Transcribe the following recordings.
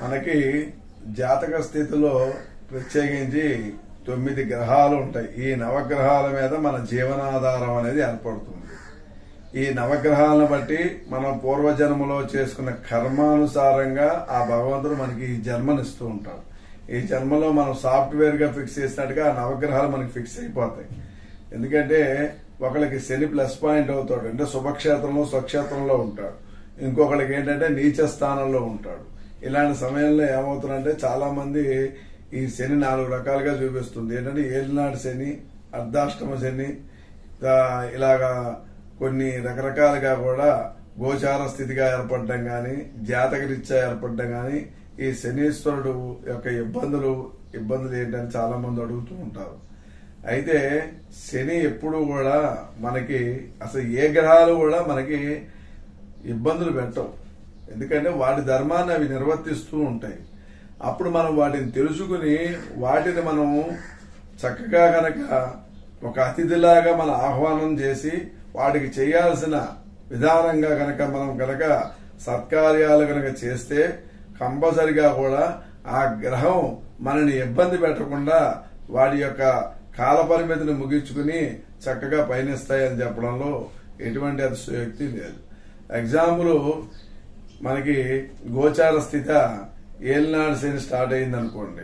మనకి జాతక స్థితిలో ప్రత్యేకించి తొమ్మిది గ్రహాలు ఉంటాయి ఈ నవగ్రహాల మీద మన జీవనాధారం అనేది ఏర్పడుతుంది ఈ నవగ్రహాలను బట్టి మనం పూర్వజన్మలో చేసుకున్న కర్మానుసారంగా ఆ భగవంతుడు మనకి ఈ జన్మనిస్తూ ఉంటాడు ఈ జన్మలో మనం సాఫ్ట్వేర్ గా ఫిక్స్ చేసినట్టుగా ఆ నవగ్రహాలు మనకి ఫిక్స్ అయిపోతాయి ఎందుకంటే ఒకళ్ళకి శని ప్లస్ పాయింట్ అవుతాడు అంటే శుభక్షేత్రంలో స్వక్షేత్రంలో ఉంటాడు ఇంకొకళ్ళకి ఏంటంటే నీచ స్థానంలో ఉంటాడు ఇలాంటి సమయంలో ఏమవుతుందంటే చాలా మంది ఈ శని నాలుగు రకాలుగా చూపిస్తుంది ఏంటంటే ఏలినాడు శని అర్ధాష్టమ శని ఆ, ఇలాగా కొన్ని రకరకాలుగా కూడా గోచార స్థితిగా ఏర్పడడం గాని జాతకరీత్యా ఏర్పడడం గాని ఈ శనీశ్వరుడు యొక్క ఇబ్బందులు ఇబ్బందులు ఏంటని చాలా మంది అడుగుతూ ఉంటారు అయితే శని ఎప్పుడు కూడా మనకి అసలు ఏ గ్రహాలు కూడా మనకి ఇబ్బందులు పెట్టవు ఎందుకంటే వాటి ధర్మాన్ని అవి నిర్వర్తిస్తూ ఉంటాయి అప్పుడు మనం వాటిని తెలుసుకుని వాటిని మనం చక్కగా గనక ఒక అతిథిలాగా మన ఆహ్వానం చేసి వాటికి చేయాల్సిన విధానంగా గనక మనం గనక సత్కార్యాలు గనక చేస్తే కంపల్సరిగా కూడా ఆ గ్రహం మనని ఇబ్బంది పెట్టకుండా వాడి యొక్క కాల పరిమితిని ముగించుకుని చక్కగా పయనిస్తాయని చెప్పడంలో ఎటువంటి అతిశయోక్తి లేదు ఎగ్జాంపుల్ మనకి గోచార స్థిత ఏలినాడు శని స్టార్ట్ అయింది అనుకోండి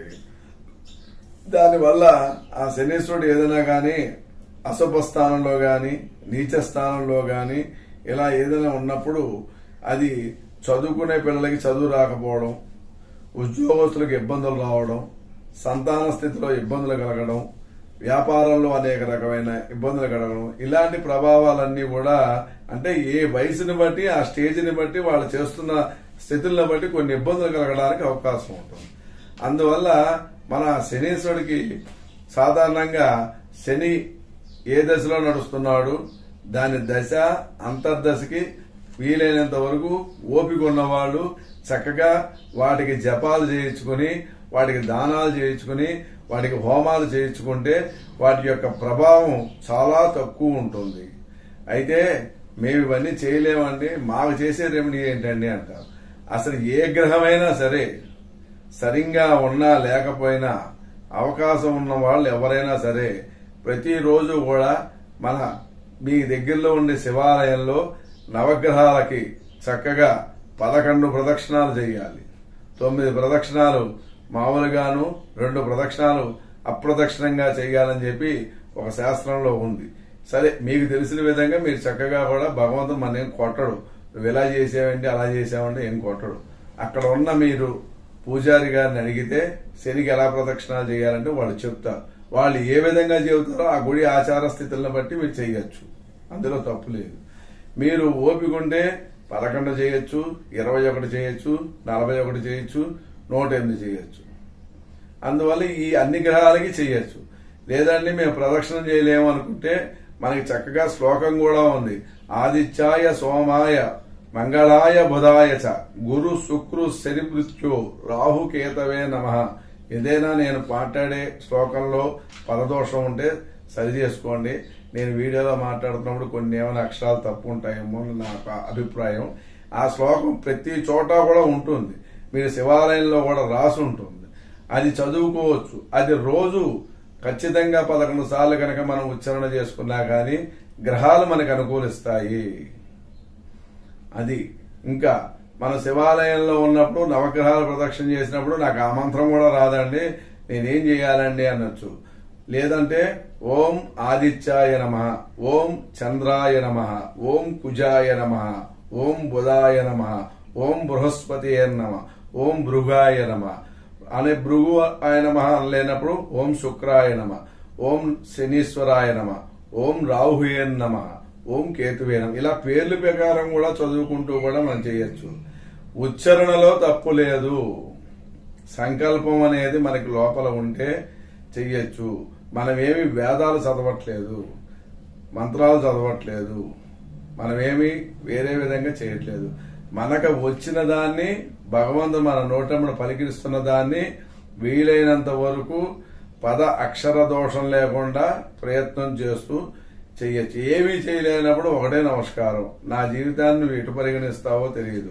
దానివల్ల ఆ శనీశ్వరుడు ఏదైనా గాని అశుభ స్థానంలో గాని నీచ స్థానంలో గాని ఇలా ఏదైనా ఉన్నప్పుడు అది చదువుకునే పిల్లలకి చదువు రాకపోవడం ఉద్యోగస్తులకు ఇబ్బందులు రావడం సంతాన స్థితిలో ఇబ్బందులు కలగడం వ్యాపారంలో అనేక రకమైన ఇబ్బందులు కలగడం ఇలాంటి ప్రభావాలన్నీ కూడా అంటే ఏ వయసుని బట్టి ఆ స్టేజ్ని బట్టి వాళ్ళు చేస్తున్న స్థితులను బట్టి కొన్ని ఇబ్బందులు కలగడానికి అవకాశం ఉంటుంది అందువల్ల మన శనీశ్వరుడికి సాధారణంగా శని ఏ దశలో నడుస్తున్నాడు దాని దశ అంతర్దశకి వీలైనంత వరకు ఓపిక ఉన్నవాళ్ళు చక్కగా వాటికి జపాలు చేయించుకుని వాటికి దానాలు చేయించుకుని వాటికి హోమాలు చేయించుకుంటే వాటి యొక్క ప్రభావం చాలా తక్కువ ఉంటుంది అయితే మేము ఇవన్నీ చేయలేమండి మాకు చేసే రెమెడీ ఏంటండి అంటారు అసలు ఏ గ్రహమైనా సరే సరిగ్గా ఉన్నా లేకపోయినా అవకాశం ఉన్న వాళ్ళు ఎవరైనా సరే ప్రతిరోజు కూడా మన మీ దగ్గరలో ఉండే శివాలయంలో నవగ్రహాలకి చక్కగా పదకొండు ప్రదక్షిణాలు చేయాలి తొమ్మిది ప్రదక్షిణాలు మామూలుగాను రెండు ప్రదక్షిణాలు అప్రదక్షిణంగా చేయాలని చెప్పి ఒక శాస్త్రంలో ఉంది సరే మీకు తెలిసిన విధంగా మీరు చక్కగా కూడా భగవంతుడు మన ఏం కొట్టడు నువ్వు ఇలా చేసావండి అలా చేసావంటే ఏం కొట్టడు అక్కడ ఉన్న మీరు పూజారి గారిని అడిగితే శనికి ఎలా ప్రదక్షిణాలు చేయాలంటే వాళ్ళు చెప్తారు వాళ్ళు ఏ విధంగా చెబుతారో ఆ గుడి ఆచార స్థితులను బట్టి మీరు చేయొచ్చు అందులో తప్పు లేదు మీరు ఓపిక ఉంటే పదకొండు చేయొచ్చు ఇరవై ఒకటి చేయొచ్చు నలభై ఒకటి చేయొచ్చు నూట ఎనిమిది చేయొచ్చు అందువల్ల ఈ అన్ని గ్రహాలకి చేయొచ్చు లేదండి మేము ప్రదక్షిణం చేయలేము అనుకుంటే మనకి చక్కగా శ్లోకం కూడా ఉంది ఆదిత్యాయ సోమాయ మంగళాయ బుధాయ చ గురు శుక్రు శని మృత్యు రాహు కేతవే నమ ఏదైనా నేను మాట్లాడే శ్లోకంలో పదదోషం ఉంటే సరి చేసుకోండి నేను వీడియోలో మాట్లాడుతున్నప్పుడు కొన్ని ఏమైనా అక్షరాలు తప్పు ఉంటాయేమో అని నా ఒక అభిప్రాయం ఆ శ్లోకం ప్రతి చోట కూడా ఉంటుంది మీరు శివాలయంలో కూడా రాసి ఉంటుంది అది చదువుకోవచ్చు అది రోజు ఖచ్చితంగా పదకొండు సార్లు కనుక మనం ఉచ్చారణ చేసుకున్నా కానీ గ్రహాలు మనకు అనుకూలిస్తాయి అది ఇంకా మన శివాలయంలో ఉన్నప్పుడు నవగ్రహాల ప్రదక్షిణ చేసినప్పుడు నాకు ఆ మంత్రం కూడా రాదండి నేనేం చేయాలండి అనొచ్చు లేదంటే ఓం ఆదిత్యాయ నమ ఓం చంద్రాయ నమ ఓం కుజాయ నమ ఓం బుధాయ నమ ఓం బృహస్పతి నమ ఓం భృగాయ నమ అనే భృగు ఆయన నమ అనలేనప్పుడు ఓం శుక్రాయ నమ ఓం శనీశ్వరాయ నమ ఓం రాహుయే నమ ఓం కేతువే నమ ఇలా పేర్ల ప్రకారం కూడా చదువుకుంటూ కూడా మనం చేయొచ్చు ఉచ్చారణలో తప్పు లేదు సంకల్పం అనేది మనకి లోపల ఉంటే చెయ్యొచ్చు మనమేమి వేదాలు చదవట్లేదు మంత్రాలు చదవట్లేదు మనమేమి వేరే విధంగా చేయట్లేదు మనకు వచ్చిన దాన్ని భగవంతుడు మన నోటమును పలికిస్తున్న దాన్ని వీలైనంత వరకు పద అక్షర దోషం లేకుండా ప్రయత్నం చేస్తూ చెయ్యొచ్చు ఏమీ చేయలేనప్పుడు ఒకటే నమస్కారం నా జీవితాన్ని నువ్వు ఎటు పరిగణిస్తావో తెలియదు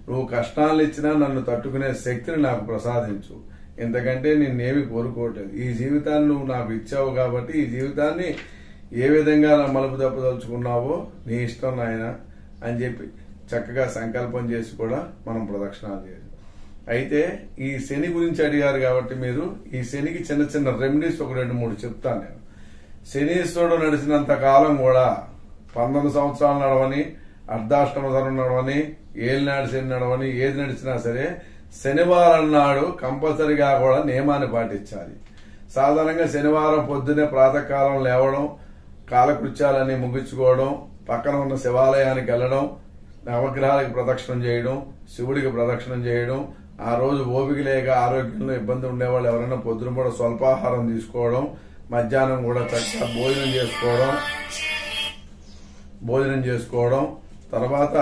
నువ్వు కష్టాలు ఇచ్చినా నన్ను తట్టుకునే శక్తిని నాకు ప్రసాదించు ఎందుకంటే నిన్నేమి కోరుకోవట్లేదు ఈ జీవితాన్ని నువ్వు నాకు ఇచ్చావు కాబట్టి ఈ జీవితాన్ని ఏ విధంగా నా మలుపు తప్పదలుచుకున్నావో నీ ఇష్టం నాయన అని చెప్పి చక్కగా సంకల్పం చేసి కూడా మనం ప్రదక్షిణాలు చేయాలి అయితే ఈ శని గురించి అడిగారు కాబట్టి మీరు ఈ శనికి చిన్న చిన్న రెమెడీస్ ఒక రెండు మూడు చెప్తాను నేను శనీశ్వరుడు నడిచినంత కాలం కూడా పంతొమ్మిది సంవత్సరాలు నడవని అర్ధాష్టమ ధనం నడవని ఏలినాడు శని నడవని ఏది నడిచినా సరే శనివారం నాడు కంపల్సరిగా కూడా నియమాన్ని పాటించాలి సాధారణంగా శనివారం పొద్దునే ప్రాతకాలం లేవడం కాలకృత్యాలన్నీ ముగించుకోవడం పక్కన ఉన్న శివాలయానికి వెళ్ళడం నవగ్రహాలకు ప్రదక్షిణం చేయడం శివుడికి ప్రదక్షిణం చేయడం ఆ రోజు ఓపిక లేక ఆరోగ్యంలో ఇబ్బంది ఉండేవాళ్ళు ఎవరైనా పొద్దున కూడా స్వల్పాహారం తీసుకోవడం మధ్యాహ్నం కూడా చక్కగా భోజనం చేసుకోవడం భోజనం చేసుకోవడం తర్వాత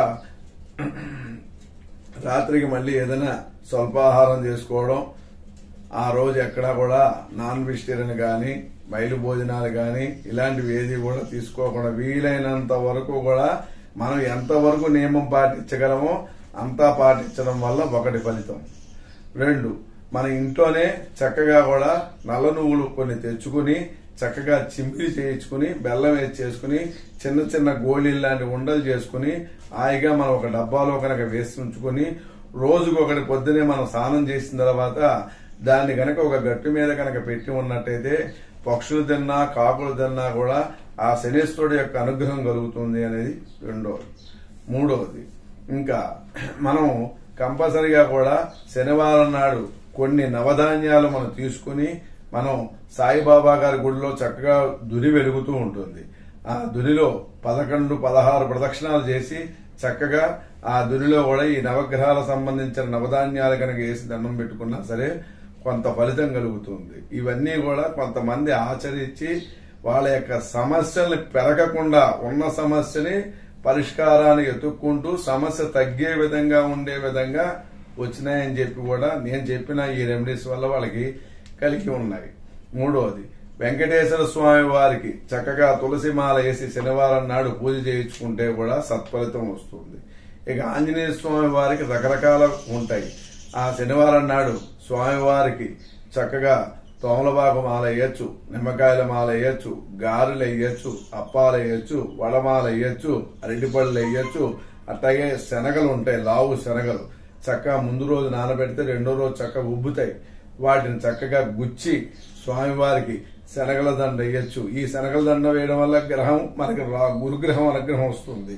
రాత్రికి మళ్ళీ ఏదైనా స్వల్పాహారం చేసుకోవడం ఆ రోజు ఎక్కడా కూడా నాన్ వెజిటేరియన్ కానీ బయలు భోజనాలు కానీ ఇలాంటివి ఏది కూడా తీసుకోకుండా వీలైనంత వరకు కూడా మనం ఎంతవరకు నియమం పాటించగలమో అంతా పాటించడం వల్ల ఒకటి ఫలితం రెండు మన ఇంట్లోనే చక్కగా కూడా నల్ల నువ్వులు కొన్ని తెచ్చుకుని చక్కగా చింపిరి చేయించుకుని బెల్లం వేసి చేసుకుని చిన్న చిన్న గోళీలు లాంటి ఉండలు చేసుకుని హాయిగా మనం ఒక డబ్బాలో కనుక వేసి ఉంచుకుని రోజుకు ఒకటి పొద్దునే మనం స్నానం చేసిన తర్వాత దాన్ని కనుక ఒక గట్టు మీద కనుక పెట్టి ఉన్నట్టయితే పక్షులు తిన్నా కాకులు తిన్నా కూడా ఆ శనీశ్వరుడు యొక్క అనుగ్రహం కలుగుతుంది అనేది రెండవది మూడవది ఇంకా మనం కంపల్సరిగా కూడా శనివారం నాడు కొన్ని నవధాన్యాలు మనం తీసుకుని మనం సాయిబాబా గారి గుడిలో చక్కగా దుని వెలుగుతూ ఉంటుంది ఆ దునిలో పదకొండు పదహారు ప్రదక్షిణాలు చేసి చక్కగా ఆ దునిలో కూడా ఈ నవగ్రహాలకు సంబంధించిన నవధాన్యాలు కనుక వేసి దండం పెట్టుకున్నా సరే కొంత ఫలితం కలుగుతుంది ఇవన్నీ కూడా కొంతమంది ఆచరించి వాళ్ళ యొక్క సమస్యల్ని పెరగకుండా ఉన్న సమస్యని పరిష్కారాన్ని ఎత్తుక్కుంటూ సమస్య తగ్గే విధంగా ఉండే విధంగా వచ్చినాయని చెప్పి కూడా నేను చెప్పిన ఈ రెమెడీస్ వల్ల వాళ్ళకి కలిగి ఉన్నాయి మూడవది వెంకటేశ్వర స్వామి వారికి చక్కగా తులసి మాల వేసి శనివారం నాడు పూజ చేయించుకుంటే కూడా సత్ఫలితం వస్తుంది ఇక ఆంజనేయ స్వామి వారికి రకరకాల ఉంటాయి ఆ శనివారం నాడు స్వామివారికి చక్కగా తోమలబాగు మాల వేయచ్చు నిమ్మకాయల మాల వేయచ్చు గారెలు వేయచ్చు అప్పాలు వేయచ్చు వడమాల వేయచ్చు అరటిపళ్ళు వేయచ్చు అట్లాగే శనగలు ఉంటాయి లావు శనగలు చక్కగా ముందు రోజు నానబెడితే రెండో రోజు చక్కగా ఉబ్బుతాయి వాటిని చక్కగా గుచ్చి స్వామివారికి శనగల దండ వేయచ్చు ఈ శనగల దండ వేయడం వల్ల గ్రహం మనకి రా- గురుగ్రహం అనుగ్రహం వస్తుంది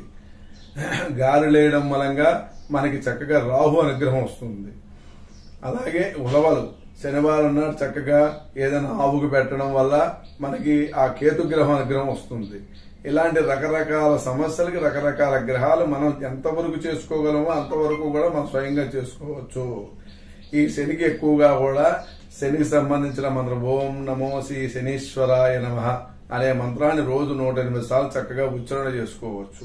గారెలు వేయడం మూలంగా మనకి చక్కగా రాహు అనుగ్రహం వస్తుంది అలాగే ఉలవలు శనివారం నాడు చక్కగా ఏదైనా ఆవుకు పెట్టడం వల్ల మనకి ఆ కేతు గ్రహం అనుగ్రహం వస్తుంది ఇలాంటి రకరకాల సమస్యలకి రకరకాల గ్రహాలు మనం ఎంతవరకు చేసుకోగలమో అంతవరకు కూడా మనం స్వయంగా చేసుకోవచ్చు ఈ శనికి ఎక్కువగా కూడా శనికి సంబంధించిన మంత్రం ఓం నమో శ్రీ శనీశ్వరాయ నమ అనే మంత్రాన్ని రోజు నూట ఎనిమిది సార్లు చక్కగా ఉచ్చారణ చేసుకోవచ్చు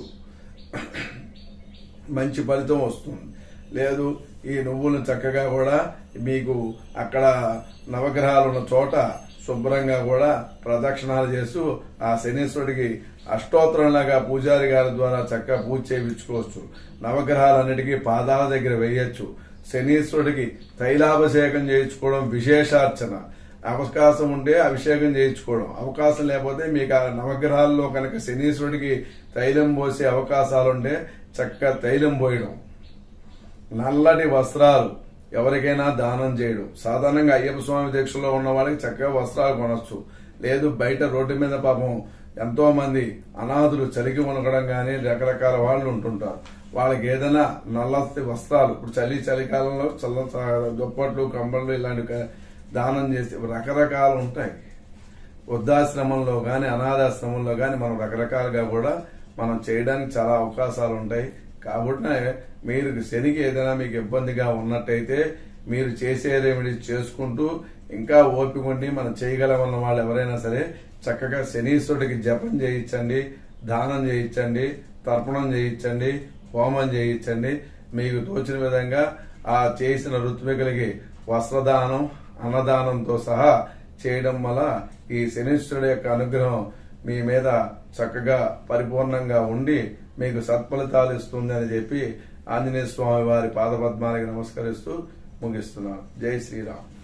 మంచి ఫలితం వస్తుంది లేదు ఈ నువ్వులను చక్కగా కూడా మీకు అక్కడ నవగ్రహాలు ఉన్న చోట శుభ్రంగా కూడా ప్రదక్షిణాలు చేస్తూ ఆ శనీశ్వరుడికి అష్టోత్తరంలాగా పూజారి గారి ద్వారా చక్కగా పూజ చేయించుకోవచ్చు నవగ్రహాలన్నిటికీ పాదాల దగ్గర వేయచ్చు శనీశ్వరుడికి తైలాభిషేకం చేయించుకోవడం విశేషార్చన అవకాశం ఉంటే అభిషేకం చేయించుకోవడం అవకాశం లేకపోతే మీకు ఆ నవగ్రహాల్లో కనుక శనీశ్వరుడికి తైలం పోసే అవకాశాలుంటే చక్కగా తైలం పోయడం నల్లటి వస్త్రాలు ఎవరికైనా దానం చేయడం సాధారణంగా అయ్యప్ప స్వామి దీక్షలో ఉన్న వాళ్ళకి చక్కగా వస్త్రాలు కొనొచ్చు లేదు బయట రోడ్డు మీద పాపం ఎంతో మంది అనాథులు చలికి వణకడం కానీ రకరకాల వాళ్ళు ఉంటుంటారు వాళ్ళకి ఏదైనా నల్లటి వస్త్రాలు ఇప్పుడు చలి చలికాలంలో చల్ల చ- దుప్పట్లు కంబళ్ళు ఇలాంటి క- దానం చేసి రకరకాలు ఉంటాయి వృద్ధాశ్రమంలో కానీ అనాథాశ్రమంలో కానీ మనం రకరకాలుగా కూడా మనం చేయడానికి చాలా అవకాశాలు ఉంటాయి కాబట్టి మీరు శనికి ఏదైనా మీకు ఇబ్బందిగా ఉన్నట్టయితే మీరు చేసే రెమెడీ చేసుకుంటూ ఇంకా ఓపిక ఉండి మనం చేయగలమన్న వాళ్ళు ఎవరైనా సరే చక్కగా శనీశ్వరుడికి జపం చేయించండి దానం చేయించండి తర్పణం చేయించండి హోమం చేయించండి మీకు తోచిన విధంగా ఆ చేసిన ఋత్వికులకి వస్త్రదానం అన్నదానంతో సహా చేయడం వల్ల ఈ శనీశ్వరుడు యొక్క అనుగ్రహం మీ మీద చక్కగా పరిపూర్ణంగా ఉండి మీకు సత్ఫలితాలు ఇస్తుంది అని చెప్పి ఆంజనేయ స్వామి వారి పాదపద్మాలకు నమస్కరిస్తూ ముగిస్తున్నాను జై శ్రీరామ్